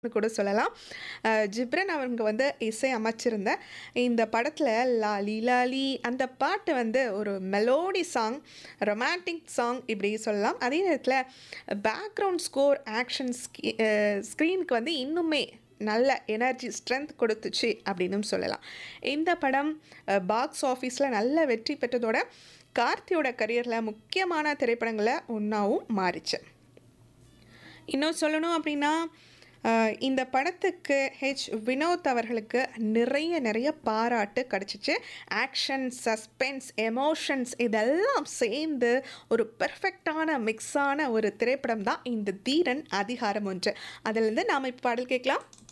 கூட சொல்லலாம். அ ஜிப்ரன் அவங்க வந்து இசை அமைச்சிருந்த இந்த படத்துல லாலி லாலி அந்த பாட்டு வந்து ஒரு மெலோடி சாங், ரொமான்டிக் சாங் இப்படி சொல்லலாம். அதே நேரத்தில பேக்ரவுண்ட் ஸ்கோர், ஆக்ஷன் ஸ்கி அ ஸ்க்ரீனுக்கு வந்து இன்னுமே நல்ல எனர்ஜி, ஸ்ட்ரென்த் கொடுத்துச்சு அப்படின்னும் சொல்லலாம். இந்த படம் அ பாக்ஸ் ஆஃபீஸ்ல நல்ல வெற்றி பெற்றதோட, கார்த்தியோட கரியர்ல முக்கியமான திரைப்படங்கள்ல ஒண்ணாவும் மாறிச்சு. இன்னும் சொல்லணும் அப்படின்னா, அ இந்த படத்துக்கு ஹெச். வினோத் அவர்களுக்கு நிறைய நிறைய பாராட்டு கிடைச்சுச்சு. ஆக்ஷன், சஸ்பென்ஸ், எமோஷன்ஸ் இதெல்லாம் சேர்ந்து ஒரு பெர்ஃபெக்ட்டான மிக்ஸான ஒரு திரைப்படம் தான் இந்த தீரன் அதிகாரம் ஒன்று. அதிலிருந்து நாம இப்ப பாடல் கேட்கலாம்.